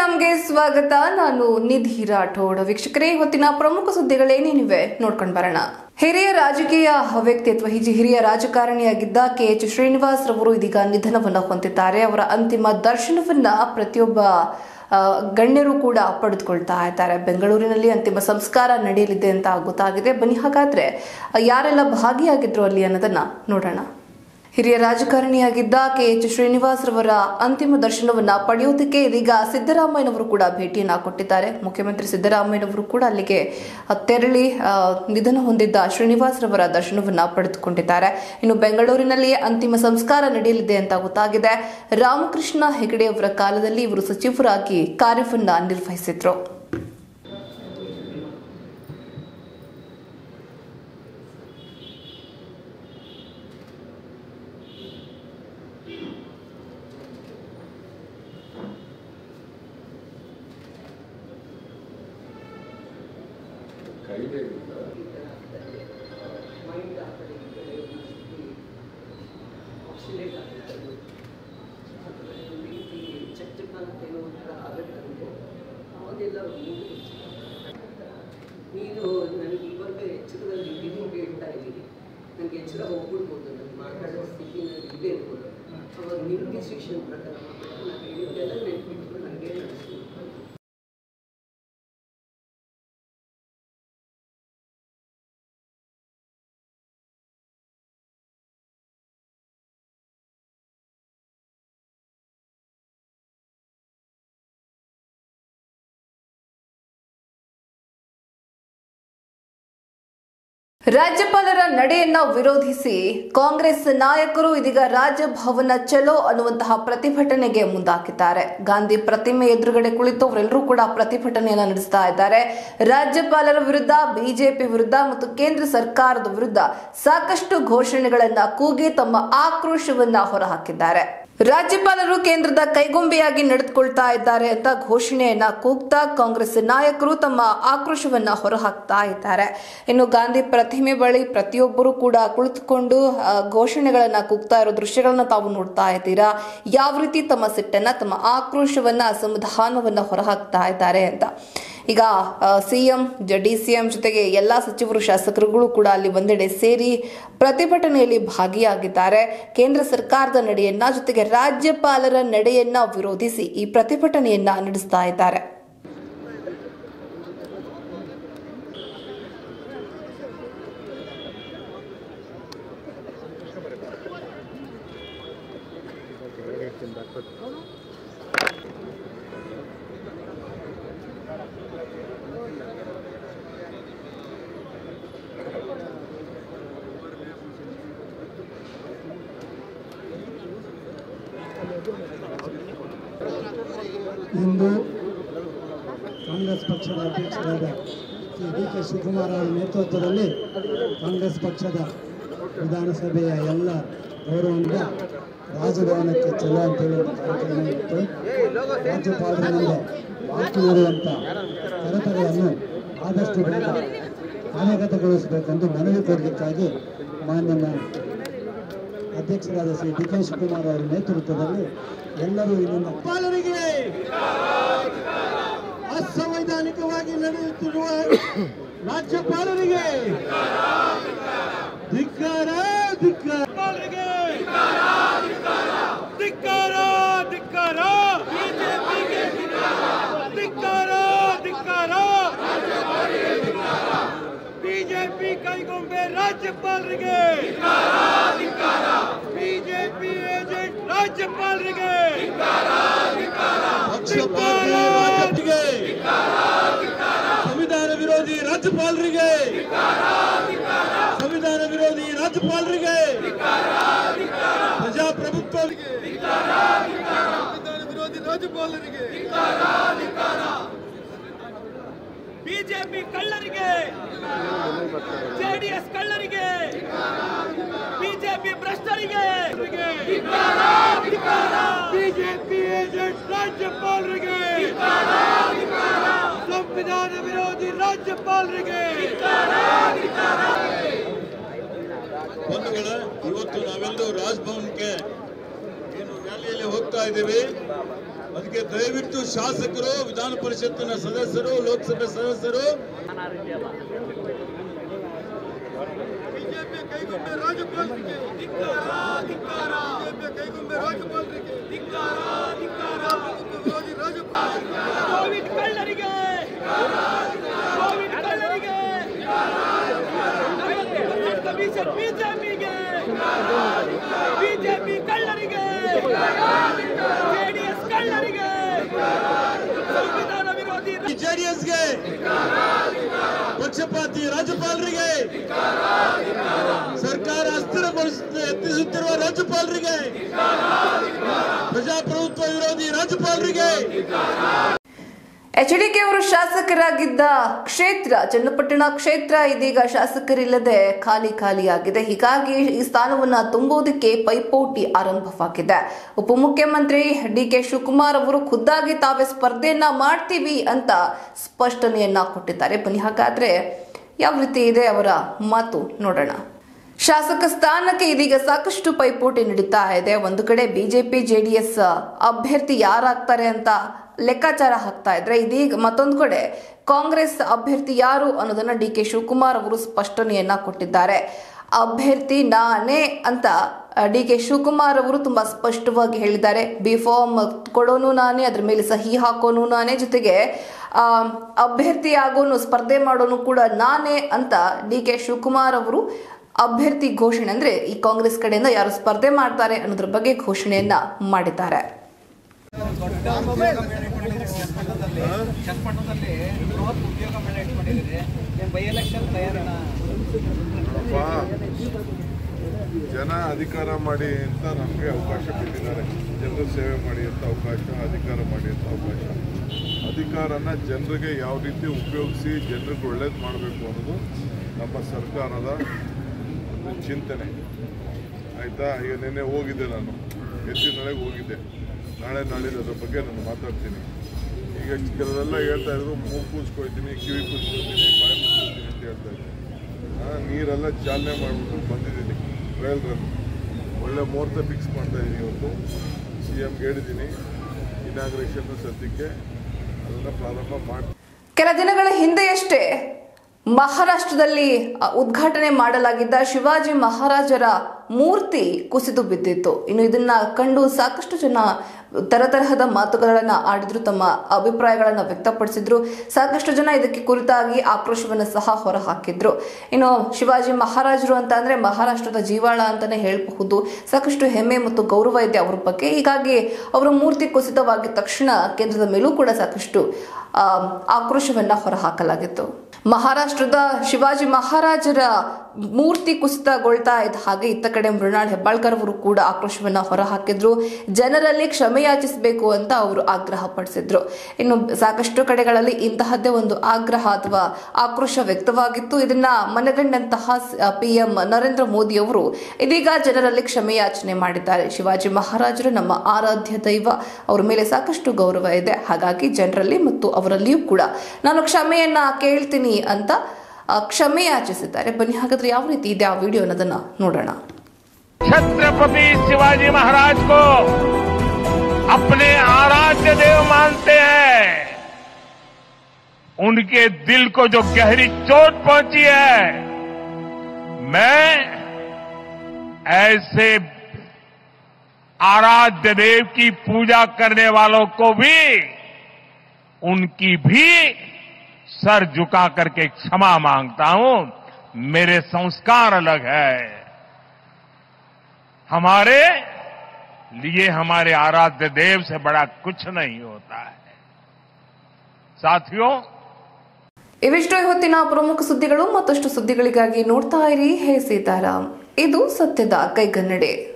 ರಾಮ್ಗೆ ಸ್ವಾಗತ ನಾನು ನಿಧಿ ರಾಠೋಡ್ ವೀಕ್ಷಕರೇ ಇವತ್ತಿನ ಪ್ರಮುಖ ಸುದ್ದಿಗಳೇನೇನಿವೆ ನೋಡ್ಕೊಂಡು ಬರೋಣ ಹಿರಿಯ ರಾಜಕೀಯ ವ್ಯಕ್ತಿತ್ವ ಹಿಜಿ ಹಿರಿಯ ರಾಜಕಾರಣಿಯಾಗಿದ್ದ ಕೆ ಎಚ್ ಶ್ರೀನಿವಾಸ್ ರವರು ಇದೀಗ ನಿಧನವನ್ನ ಹೊಂದಿದ್ದಾರೆ ಅವರ ಅಂತಿಮ ದರ್ಶನವನ್ನ ಪ್ರತಿಯೊಬ್ಬ ಆ, ಗಣ್ಯರು ಕೂಡ ಪಡೆದುಕೊಳ್ತಾ ಇದ್ದಾರೆ ಬೆಂಗಳೂರಿನಲ್ಲಿ ಅಂತಿಮ ಸಂಸ್ಕಾರ ನಡೆಯಲಿದೆ ಅಂತ ಗೊತ್ತಾಗಿದೆ ಬನ್ನಿ ಹಾಗಾದ್ರೆ ಆ, ಯಾರೆಲ್ಲ ಭಾಗಿಯಾಗಿದ್ರು ಅಲ್ಲಿ ಅನ್ನೋದನ್ನ ನೋಡೋಣ ಹಿರಿಯ ರಾಜಕಾರಣಿಯಾಗಿದ್ದ ಕೆ ಎಚ್ ಶ್ರೀನಿವಾಸ್ ರವರ ಅಂತಿಮ ದರ್ಶನವನ್ನ ಪಡೆಯೋದಕ್ಕೆ ಇದೀಗ ಸಿದ್ದರಾಮಯ್ಯನವರು ಕೂಡ ಭೇಟಿಯನ್ನ ಕೊಟ್ಟಿದ್ದಾರೆ ಮುಖ್ಯಮಂತ್ರಿ ಸಿದ್ದರಾಮಯ್ಯನವರು ಕೂಡ ಅಲ್ಲಿಗೆ ಆ, ತೆರಳಿ ಆ, ನಿಧನ ಹೊಂದಿದ್ದ ಶ್ರೀನಿವಾಸ್ ರವರ ದರ್ಶನವನ್ನ ಪಡೆದುಕೊಂಡಿದ್ದಾರೆ ಇನ್ನು ಬೆಂಗಳೂರಿನಲ್ಲಿ ಅಂತಿಮ ಸಂಸ್ಕಾರ ನಡೆಯಲಿದೆ ಅಂತ ಗೊತ್ತಾಗಿದೆ ರಾಮಕೃಷ್ಣ ಹೆಗಡೆ ಅವರ ಕಾಲದಲ್ಲಿ ಇವರು ಸಚಿವರಾಗಿ ಕಾರ್ಯವನ್ನ ನಿರ್ವಹಿಸಿದ್ರು ಕೈಲೇ ಇಲ್ಲ ಮೈಂಡ್ ಆ ಕಡೆ ಈ ಕಡೆ ಆಕ್ಸಿಲೇಟ್ ಆಗುತ್ತೆ ಅದು ಅದರ ರೀತಿ ಚಕ್ ಚಕ್ ಅಂತ ಏನೋ ಒಂಥರ ಆಗುತ್ತೆ ನನಗೆ ಅವಾಗೆಲ್ಲ ಮೂಗು ನೀನು ನನಗೆ ಇವಾಗ ಎಚ್ಚರದಲ್ಲಿ ನಿಮಗೆ ಹೇಳ್ತಾ ಇದ್ದೀನಿ ನನಗೆ ಎಚ್ಚರ ಹೋಗ್ಬಿಡ್ಬೋದು ನಾನು ಮಾತಾಡೋ ಸ್ಥಿತಿ ನನಗೆ ಇಲ್ಲೇ ಇರ್ಬೋದು ಅವಾಗ ನಿಮ್ಮ ಡಿಸಿಷನ್ ಪ್ರಕಾರ ಮಾಡ್ಬೇಕು. ನಾನು ಹೇಳಿದ್ದೆಲ್ಲ ನೆನ್ಪಿಟ್ಕೊಂಡು ನನಗೆ ಅನಿಸ್ತು ರಾಜ್ಯಪಾಲರ ನಡೆಯನ್ನ ವಿರೋಧಿಸಿ ಕಾಂಗ್ರೆಸ್ ನಾಯಕರು ಇದೀಗ ರಾಜಭವನ ಚಲೋ ಅನ್ನುವಂತಹ ಪ್ರತಿಭಟನೆಗೆ ಮುಂದಾಕಿದ್ದಾರೆ ಗಾಂಧಿ ಪ್ರತಿಮೆ ಎದುರುಗಡೆ ಕುಳಿತು ಅವರೆಲ್ಲರೂ ಕೂಡ ಪ್ರತಿಭಟನೆಯನ್ನ ನಡೆಸ್ತಾ ಇದ್ದಾರೆ ರಾಜ್ಯಪಾಲರ ವಿರುದ್ಧ ಬಿಜೆಪಿ ವಿರುದ್ಧ ಮತ್ತು ಕೇಂದ್ರ ಸರ್ಕಾರದ ವಿರುದ್ಧ ಸಾಕಷ್ಟು ಘೋಷಣೆಗಳನ್ನ ಕೂಗಿ ತಮ್ಮ ಆಕ್ರೋಶವನ್ನ ಹೊರಹಾಕಿದ್ದಾರೆ ರಾಜ್ಯಪಾಲರು ಕೇಂದ್ರದ ಕೈಗೊಂಬೆಯಾಗಿ ನಡೆದುಕೊಳ್ತಾ ಇದ್ದಾರೆ ಅಂತ ಘೋಷಣೆಯನ್ನ ಕೂಗ್ತಾ ಕಾಂಗ್ರೆಸ್ ನಾಯಕರು ತಮ್ಮ ಆಕ್ರೋಶವನ್ನ ಹೊರಹಾಕ್ತಾ ಇದ್ದಾರೆ ಇನ್ನು ಗಾಂಧಿ ಪ್ರತಿಮೆ ಬಳಿ ಪ್ರತಿಯೊಬ್ಬರು ಕೂಡ ಕುಳಿತುಕೊಂಡು ಆ, ಘೋಷಣೆಗಳನ್ನ ಕೂಗ್ತಾ ಇರೋ ದೃಶ್ಯಗಳನ್ನ ತಾವು ನೋಡ್ತಾ ಇದ್ದೀರಾ ಯಾವ ರೀತಿ ತಮ್ಮ ಸಿಟ್ಟನ್ನ ತಮ್ಮ ಆಕ್ರೋಶವನ್ನ ಅಸಮಾಧಾನವನ್ನ ಹೊರಹಾಕ್ತಾ ಇದ್ದಾರೆ ಅಂತ ಈಗ ಸಿಎಂ ಡಿ ಸಿಎಂ ಜೊತೆಗೆ ಎಲ್ಲಾ ಸಚಿವರು ಶಾಸಕರುಗಳು ಕೂಡ ಅಲ್ಲಿ ಒಂದೆಡೆ ಸೇರಿ ಪ್ರತಿಭಟನೆಯಲ್ಲಿ ಭಾಗಿಯಾಗಿದ್ದಾರೆ ಕೇಂದ್ರ ಸರ್ಕಾರದ ನಡೆಯನ್ನ ಜೊತೆಗೆ ರಾಜ್ಯಪಾಲರ ನಡೆಯನ್ನ ವಿರೋಧಿಸಿ ಈ ಪ್ರತಿಭಟನೆಯನ್ನ ನಡೆಸ್ತಾ ಇದ್ದಾರೆ ಇಂದು ಕಾಂಗ್ರೆಸ್ ಪಕ್ಷದ ಅಧ್ಯಕ್ಷರಾದ ಶ್ರೀ ಡಿ ಕೆ ಶಿವಕುಮಾರ್ ಅವರ ನೇತೃತ್ವದಲ್ಲಿ ಕಾಂಗ್ರೆಸ್ ಪಕ್ಷದ ವಿಧಾನಸಭೆಯ ಎಲ್ಲ ಗೌರವದಿಂದ ರಾಜಭವನಕ್ಕೆ ಚಲೋ ಅಂತೇಳಿ ಒಂದು ಕಾರ್ಯಕ್ರಮ ಇತ್ತು ರಾಜ್ಯಪಾಲರಿಂದ ಬಾಕಿ ಇರುವಂಥ ಕಡತಗಳನ್ನು ಆದಷ್ಟು ಬೇಗ ಕಾರ್ಯಗತಗೊಳಿಸಬೇಕೆಂದು ಮನವಿ ಕೊಡಲಿಕ್ಕಾಗಿ ಮಾನ್ಯ ಅಧ್ಯಕ್ಷರಾದ ಶ್ರೀ ಡಿ ಕೆ ಶಿವಕುಮಾರ್ ಅವರ ನೇತೃತ್ವದಲ್ಲಿ ಎಲ್ಲರೂ ಇಲ್ಲಿಂದ ಪಾಲರಿಗೆ ಅಸಂವೈಧಾನಿಕವಾಗಿ ನಡೆಯುತ್ತಿರುವ ರಾಜ್ಯಪಾಲರಿಗೆ ಧಿಕ್ಕಾರ ಧಿಕ್ಕಾರ ಧಿಕ್ಕಾರ ಧಿಕ್ಕಾರ ಧಿಕ್ಕಾರ ಧಿಕ್ಕಾರ ಬಿಜೆಪಿ ಕೈಗೊಂಬೆ ರಾಜ್ಯಪಾಲರಿಗೆ ಬಿಜೆಪಿ ಏಜೆಂಟ್ ರಾಜ್ಯಪಾಲರಿಗೆ ಪಕ್ಷಪಾತಿ ರಾಜ್ಯಕ್ಕೆ ಸಂವಿಧಾನ ವಿರೋಧಿ ರಾಜ್ಯಪಾಲರಿಗೆ ಸಂವಿಧಾನ ವಿರೋಧಿ ರಾಜ್ಯಪಾಲರಿಗೆ ಪ್ರಜಾಪ್ರಭುತ್ವರಿಗೆ ಸಂವಿಧಾನ ವಿರೋಧಿ ರಾಜ್ಯಪಾಲರಿಗೆ ಬಿಜೆಪಿ ಕಳ್ಳರಿಗೆ ಜೆಡಿಎಸ್ ಕಳ್ಳರಿಗೆ ಬಿಜೆಪಿ ಭ್ರಷ್ಟರಿಗೆ ಬಿಜೆಪಿ ಏಜೆಂಟ್ ರಾಜ್ಯಪಾಲರಿಗೆ ಸಂವಿಧಾನ ವಿರೋಧಿ ರಾಜ್ಯಪಾಲರಿಗೆ ಬಂಧುಗಳೇ ಇವತ್ತು ನಾವೆಲ್ಲರೂ ರಾಜಭವನಕ್ಕೆ ಏನು ರ್ಯಾಲಿಯಲ್ಲಿ ಹೋಗ್ತಾ ಇದ್ದೀವಿ ಅದಕ್ಕೆ ದಯವಿಟ್ಟು ಶಾಸಕರು ವಿಧಾನ ಪರಿಷತ್ತಿನ ಸದಸ್ಯರು ಲೋಕಸಭೆ ಸದಸ್ಯರು ಬಿಜೆಪಿ ಕೈಗೊಂಬೆ ರಾಜ್ಯಪಾಲರಿಗೆ ಧಿಕ್ಕಾರ ಧಿಕ್ಕಾರ ಬಿಜೆಪಿ ಕೈಗೊಂಬೆ ರಾಜ್ಯಪಾಲರಿಗೆ ಧಿಕ್ಕಾರ ಧಿಕ್ಕಾರ ವಿರೋಧಿ ರಾಜ್ಯಪಾಲ ಕೋವಿಡ್ ಕಳ್ಳರಿಗೆ ಕೋವಿಡ್ ಕಳ್ಳರಿಗೆ ಬಿಜೆಪಿಗೆ ಬಿಜೆಪಿ ಕಳ್ಳರಿಗೆ ಜೆಡಿಎಸ್ ಕಳ್ಳರಿಗೆ ಸಂವಿಧಾನ ವಿರೋಧಿ ಜೆಡಿಎಸ್ಗೆ ಪಕ್ಷಪಾತಿ ರಾಜ್ಯಪಾಲರಿಗೆ ಸರ್ಕಾರ ಅಸ್ಥಿರಗೊಳಿಸ ಯತ್ನಿಸುತ್ತಿರುವ ರಾಜ್ಯಪಾಲರಿಗೆ ಪ್ರಜಾಪ್ರಭುತ್ವ ವಿರೋಧಿ ರಾಜ್ಯಪಾಲರಿಗೆ ಎಚ್ಡಿಕೆ ಅವರು ಶಾಸಕರಾಗಿದ್ದ ಕ್ಷೇತ್ರ ಚನ್ನಪಟ್ಟಣ ಕ್ಷೇತ್ರ ಇದೀಗ ಶಾಸಕರಿಲ್ಲದೆ ಖಾಲಿ ಖಾಲಿಯಾಗಿದೆ ಹೀಗಾಗಿ ಈ ಸ್ಥಾನವನ್ನ ತುಂಬುವುದಕ್ಕೆ ಪೈಪೋಟಿ ಆರಂಭವಾಗಿದೆ ಉಪಮುಖ್ಯಮಂತ್ರಿ ಡಿ ಕೆ ಶಿವಕುಮಾರ್ ಅವರು ಖುದ್ದಾಗಿ ತಾವೇ ಸ್ಪರ್ಧೆಯನ್ನ ಮಾಡ್ತೀವಿ ಅಂತ ಸ್ಪಷ್ಟನೆಯನ್ನ ಕೊಟ್ಟಿದ್ದಾರೆ ಬನ್ನಿ ಹಾಗಾದ್ರೆ ಯಾವ ರೀತಿ ಇದೆ ಅವರ ಮಾತು ನೋಡೋಣ ಶಾಸಕ ಸ್ಥಾನಕ್ಕೆ ಇದೀಗ ಸಾಕಷ್ಟು ಪೈಪೋಟಿ ನಡೀತಾ ಇದೆ ಒಂದು ಕಡೆ ಬಿಜೆಪಿ ಜೆಡಿಎಸ್ ಅಭ್ಯರ್ಥಿ ಯಾರಾಗ್ತಾರೆ ಅಂತ ಲೆಕ್ಕಾಚಾರ ಹಾಕ್ತಾ ಇದ್ರೆ ಇದೀಗ ಮತ್ತೊಂದು ಕಡೆ ಕಾಂಗ್ರೆಸ್ ಅಭ್ಯರ್ಥಿ ಯಾರು ಅನ್ನೋದನ್ನ ಡಿ ಕೆ ಶಿವಕುಮಾರ್ ಅವರು ಸ್ಪಷ್ಟನೆಯನ್ನ ಕೊಟ್ಟಿದ್ದಾರೆ ಅಭ್ಯರ್ಥಿ ನಾನೇ ಅಂತ ಡಿ ಕೆ ಶಿವಕುಮಾರ್ ಅವರು ತುಂಬಾ ಸ್ಪಷ್ಟವಾಗಿ ಹೇಳಿದ್ದಾರೆ ಬಿ ಫಾರ್ಮ್ ಕೊಡೋನು ನಾನೇ ಅದ್ರ ಮೇಲೆ ಸಹಿ ಹಾಕೋನು ನಾನೇ ಜೊತೆಗೆ ಆ, ಅಭ್ಯರ್ಥಿ ಆಗೋನು ಸ್ಪರ್ಧೆ ಮಾಡೋನು ಕೂಡ ನಾನೇ ಅಂತ ಡಿ ಕೆ ಶಿವಕುಮಾರ್ ಅವರು ಅಭ್ಯರ್ಥಿ ಘೋಷಣೆ ಅಂದ್ರೆ ಈ ಕಾಂಗ್ರೆಸ್ ಕಡೆಯಿಂದ ಯಾರು ಸ್ಪರ್ಧೆ ಮಾಡ್ತಾರೆ ಅನ್ನೋದ್ರ ಬಗ್ಗೆ ಘೋಷಣೆಯನ್ನ ಮಾಡಿದ್ದಾರೆ ಚನ್ನಪಟ್ಟಣದಲ್ಲಿ ಬೃಹತ್ ಉದ್ಯೋಗ ಮೇಳ ಇಟ್ಕೊಂಡಿದ್ದೀರಿ ಏನು ಬೈ ಎಲೆಕ್ಷನ್ ತಯಾರಣ ಅಪ್ಪ, ಜನ ಅಧಿಕಾರ ಮಾಡಿ ಅಂತ ನಮಗೆ ಅವಕಾಶ ಕೊಟ್ಟಿದ್ದಾರೆ ಜನರ ಸೇವೆ ಮಾಡಿ ಅಂತ ಅವಕಾಶ ಅಧಿಕಾರ ಮಾಡಿ ಅಂತ ಅವಕಾಶ ಅಧಿಕಾರನ ಜನರಿಗೆ ಯಾವ ರೀತಿ ಉಪಯೋಗಿಸಿ ಜನರಿಗೆ ಒಳ್ಳೇದು ಮಾಡಬೇಕು ಅನ್ನೋದು ನಮ್ಮ ಸರ್ಕಾರದ ಒಂದು ಚಿಂತನೆ ಆಯಿತಾ ಈಗ ನಿನ್ನೆ ಹೋಗಿದ್ದೆ ನಾನು ಎತ್ತಿನೊಳಗೆ ಹೋಗಿದ್ದೆ ನಾಳೆ ನಾಳಿದ್ದು ಅದ್ರ ಬಗ್ಗೆ ನಾನು ಮಾತಾಡ್ತೀನಿ ಈಗ ಕೆಲವೆಲ್ಲ ಹೇಳ್ತಾ ಇದ್ರು ಮೂಗು ಕೂಸ್ಕೊಳ್ತೀನಿ ಕಿವಿ ಕೂಸ್ಕೊಳ್ತೀನಿ ಬಾಯಿ ಮುಚ್ಕೊಳ್ತೀನಿ ಅಂತ ಹೇಳ್ತಾ ಇದ್ರು ಆ, ನೀರೆಲ್ಲ ಚಾಲನೆ ಮಾಡಿಬಿಟ್ಟು ಬಂದಿದ್ದೀನಿ ಟ್ರಯಲ್ ರನ್ ಒಳ್ಳೆ ಮುಹೂರ್ತ ಫಿಕ್ಸ್ ಮಾಡ್ತಾ ಇದ್ದೀನಿ ಇವತ್ತು ಸಿ ಎಮ್ಗೆ ಹೇಳಿದ್ದೀನಿ ಇನಾಗ್ರೇಷನ್ ಸದ್ಯಕ್ಕೆ ಅದನ್ನು ಪ್ರಾರಂಭ ಮಾಡಿ ಕೆಲ ದಿನಗಳ ಹಿಂದೆಯಷ್ಟೇ ಮಹಾರಾಷ್ಟ್ರದಲ್ಲಿ ಅ, ಉದ್ಘಾಟನೆ ಮಾಡಲಾಗಿದ್ದ ಶಿವಾಜಿ ಮಹಾರಾಜರ ಮೂರ್ತಿ ಕುಸಿದು ಬಿದ್ದಿತ್ತು ಇನ್ನು ಇದನ್ನ ಕಂಡು ಸಾಕಷ್ಟು ಜನ ತರತರಹದ ಮಾತುಗಳನ್ನ ಆಡಿದ್ರು ತಮ್ಮ ಅಭಿಪ್ರಾಯಗಳನ್ನ ವ್ಯಕ್ತಪಡಿಸಿದ್ರು ಸಾಕಷ್ಟು ಜನ ಇದಕ್ಕೆ ಕುರಿತಾಗಿ ಆಕ್ರೋಶವನ್ನ ಸಹ ಹೊರಹಾಕಿದ್ರು ಇನ್ನು ಶಿವಾಜಿ ಮಹಾರಾಜರು ಅಂತ ಅಂದ್ರೆ ಮಹಾರಾಷ್ಟ್ರದ ಜೀವಾಳ ಅಂತಾನೆ ಹೇಳಬಹುದು ಸಾಕಷ್ಟು ಹೆಮ್ಮೆ ಮತ್ತು ಗೌರವ ಇದೆ ಅವ್ರ ಬಗ್ಗೆ ಹೀಗಾಗಿ ಅವರ ಮೂರ್ತಿ ಕುಸಿತವಾಗಿದ ತಕ್ಷಣ ಕೇಂದ್ರದ ಮೇಲೂ ಕೂಡ ಸಾಕಷ್ಟು ಆ, ಆಕ್ರೋಶವನ್ನ ಹೊರಹಾಕಲಾಗಿತ್ತು ಮಹಾರಾಷ್ಟ್ರದ ಶಿವಾಜಿ ಮಹಾರಾಜರ ಮೂರ್ತಿ ಕುಸಿತಗೊಳ್ತಾ ಇದ್ದ ಹಾಗೆ ಇತ್ತ ಕಡೆ ಮೃಣಾಲ್ ಹೆಬ್ಬಾಳ್ಕರ್ ಅವರು ಕೂಡ ಆಕ್ರೋಶವನ್ನ ಹೊರಹಾಕಿದ್ರು ಜನರಲ್ಲಿ ಕ್ಷಮೆ ಯಾಚಿಸಬೇಕು ಅಂತ ಅವರು ಆಗ್ರಹ ಪಡಿಸಿದ್ರು ಇನ್ನು ಸಾಕಷ್ಟು ಕಡೆಗಳಲ್ಲಿ ಇಂತಹದ್ದೇ ಒಂದು ಆಗ್ರಹ ಅಥವಾ ಆಕ್ರೋಶ ವ್ಯಕ್ತವಾಗಿತ್ತು ಇದನ್ನ ಮನಗಂಡಂತಹ ಪಿ ಎಂ ನರೇಂದ್ರ ಮೋದಿ ಅವರು ಇದೀಗ ಜನರಲ್ಲಿ ಕ್ಷಮೆ ಯಾಚನೆ ಮಾಡಿದ್ದಾರೆ ಶಿವಾಜಿ ಮಹಾರಾಜರು ನಮ್ಮ ಆರಾಧ್ಯ ದೈವ ಅವರ ಮೇಲೆ ಸಾಕಷ್ಟು ಗೌರವ ಇದೆ ಹಾಗಾಗಿ ಜನರಲ್ಲಿ ಮತ್ತು ಅವರಲ್ಲಿಯೂ ಕೂಡ ನಾನು ಕ್ಷಮೆಯನ್ನ ಕೇಳ್ತೀನಿ ಅಂತ ಆ, ಕ್ಷಮೆ ಯಾಚಿಸಿದ್ದಾರೆ ಬನ್ನಿ ಹಾಗಾದ್ರೆ ಯಾವ ರೀತಿ ಇದೆ ಆ ವಿಡಿಯೋ ಅನ್ನೋದನ್ನ ನೋಡೋಣ छत्रपति शिवाजी महाराज को अपने आराध्य देव मानते हैं उनके दिल को जो गहरी चोट पहुंची है मैं ऐसे आराध्य देव की पूजा करने वालों को भी उनकी भी सर झुका करके क्षमा मांगता हूं मेरे संस्कार अलग है हमारे लिए हमारे आराध्य देव से बड़ा कुछ नहीं होता है साथियों ಇವಿಷ್ಟು ಇವತ್ತಿನ ಪ್ರಮುಖ ಸುದ್ದಿಗಳು ಮತ್ತಷ್ಟು ಸುದ್ದಿಗಳಿಗಾಗಿ ನೋಡ್ತಾ ಇರಿ ಹೇ ಸೀತಾರಾಮ್ ಇದು ಸತ್ಯದ ಕೈಗನ್ನಡಿ